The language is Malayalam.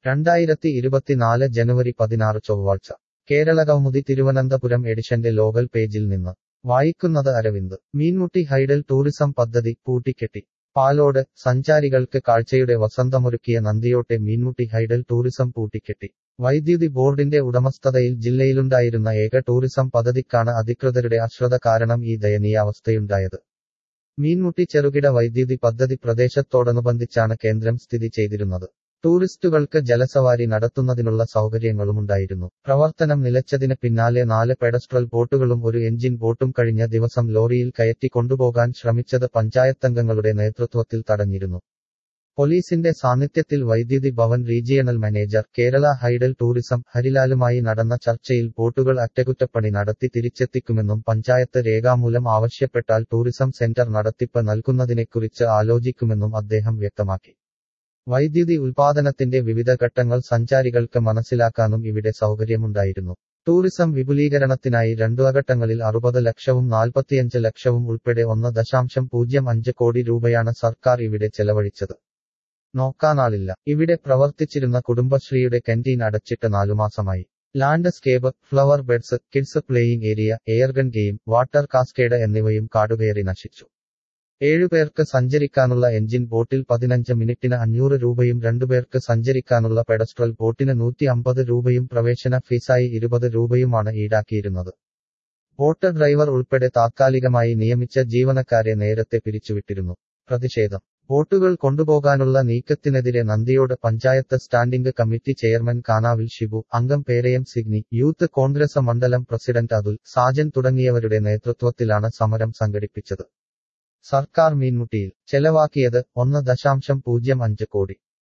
രണ്ടായിരത്തി ഇരുപത്തിനാല് ജനുവരി പതിനാറ് ചൊവ്വാഴ്ച കേരള കൗമുദി തിരുവനന്തപുരം എഡിഷന്റെ ലോകൽ പേജിൽ നിന്ന് വായിക്കുന്നത് അരവിന്ദ് മീൻമുട്ടി ഹൈഡൽ ടൂറിസം പദ്ധതി പൂട്ടിക്കെട്ടി പാലോട് സഞ്ചാരികൾക്ക് കാഴ്ചയുടെ വസന്തമൊരുക്കിയ നന്ദിയോട്ടെ മീൻമുട്ടി ഹൈഡൽ ടൂറിസം പൂട്ടിക്കെട്ടി വൈദ്യുതി ബോർഡിന്റെ ഉടമസ്ഥതയിൽ ജില്ലയിലുണ്ടായിരുന്ന ഏക ടൂറിസം പദ്ധതിക്കാണ് അധികൃതരുടെ അശ്രദ്ധ കാരണം ഈ ദയനീയാവസ്ഥയുണ്ടായത് മീൻമുട്ടി ചെറുകിട വൈദ്യുതി പദ്ധതി പ്രദേശത്തോടനുബന്ധിച്ചാണ് കേന്ദ്രം സ്ഥിതി ചെയ്തിരുന്നത് ടൂറിസ്റ്റുകൾക്ക് ജലസവാരി നടത്തുന്നതിനുള്ള സൗകര്യങ്ങളുമുണ്ടായിരുന്നു പ്രവർത്തനം നിലച്ചതിന് പിന്നാലെ നാല് പെഡസ്ട്രൽ ബോട്ടുകളും ഒരു എഞ്ചിൻ ബോട്ടും കഴിഞ്ഞ ദിവസം ലോറിയിൽ കയറ്റി കൊണ്ടുപോകാൻ ശ്രമിച്ചത് പഞ്ചായത്തംഗങ്ങളുടെ നേതൃത്വത്തിൽ തടഞ്ഞിരുന്നു പോലീസിന്റെ സാന്നിധ്യത്തിൽ Vaidyuthi Bhavan regional manager Kerala hydel tourism ഹരിലാലുമായി നടന്ന ചർച്ചയിൽ ബോട്ടുകൾ അറ്റകുറ്റപ്പണി നടത്തി തിരിച്ചെത്തിക്കുമെന്നും പഞ്ചായത്ത് രേഖാമൂലം ആവശ്യപ്പെട്ടാൽ ടൂറിസം സെന്റർ നടത്തിപ്പ് നൽകുന്നതിനെക്കുറിച്ച് ആലോചിക്കുമെന്നും അദ്ദേഹം വ്യക്തമാക്കി വൈദ്യുതി ഉൽപാദനത്തിന്റെ വിവിധ ഘട്ടങ്ങൾ സഞ്ചാരികൾക്ക് മനസ്സിലാക്കാനും ഇവിടെ സൗകര്യമുണ്ടായിരുന്നു ടൂറിസം വിപുലീകരണത്തിനായി രണ്ടു ഘട്ടങ്ങളിൽ അറുപത് ലക്ഷവും നാൽപ്പത്തിയഞ്ച് ലക്ഷവും ഉൾപ്പെടെ ഒന്ന് ദശാംശം പൂജ്യം അഞ്ച് കോടി രൂപയാണ് സർക്കാർ ഇവിടെ ചെലവഴിച്ചത് നോക്കാനാളില്ല ഇവിടെ പ്രവർത്തിച്ചിരുന്ന കുടുംബശ്രീയുടെ കന്റീൻ അടച്ചിട്ട് നാലുമാസമായി landscape flower beds kids playing area air gun game water cascade എന്നിവയും കാടുകയറി നശിച്ചു ഏഴുപേർക്ക് സഞ്ചരിക്കാനുള്ള എഞ്ചിൻ ബോട്ടിൽ പതിനഞ്ച് മിനിറ്റിന് അഞ്ഞൂറ് രൂപയും രണ്ടുപേർക്ക് സഞ്ചരിക്കാനുള്ള പെഡസ്ട്രൽ ബോട്ടിന് നൂറ്റി അമ്പത് രൂപയും പ്രവേശന ഫീസായി ഇരുപത് രൂപയുമാണ് ഈടാക്കിയിരുന്നത് ബോട്ട് ഡ്രൈവർ ഉൾപ്പെടെ താത്കാലികമായി നിയമിച്ച ജീവനക്കാരെ നേരത്തെ പിരിച്ചുവിട്ടിരുന്നു പ്രതിഷേധം ബോട്ടുകൾ കൊണ്ടുപോകാനുള്ള നീക്കത്തിനെതിരെ Nandiyode panchayat standing committee chairman Kanavil Shibu അംഗം പേരയം സിഗ്നി യൂത്ത് കോൺഗ്രസ് മണ്ഡലം പ്രസിഡന്റ് അതുൽ സാജൻ തുടങ്ങിയവരുടെ നേതൃത്വത്തിലാണ് സമരം സംഘടിപ്പിച്ചത് സർക്കാർ മീൻമുട്ടിയിൽ ചെലവാക്കിയത് ഒന്ന് ദശാംശം പൂജ്യം അഞ്ച് കോടി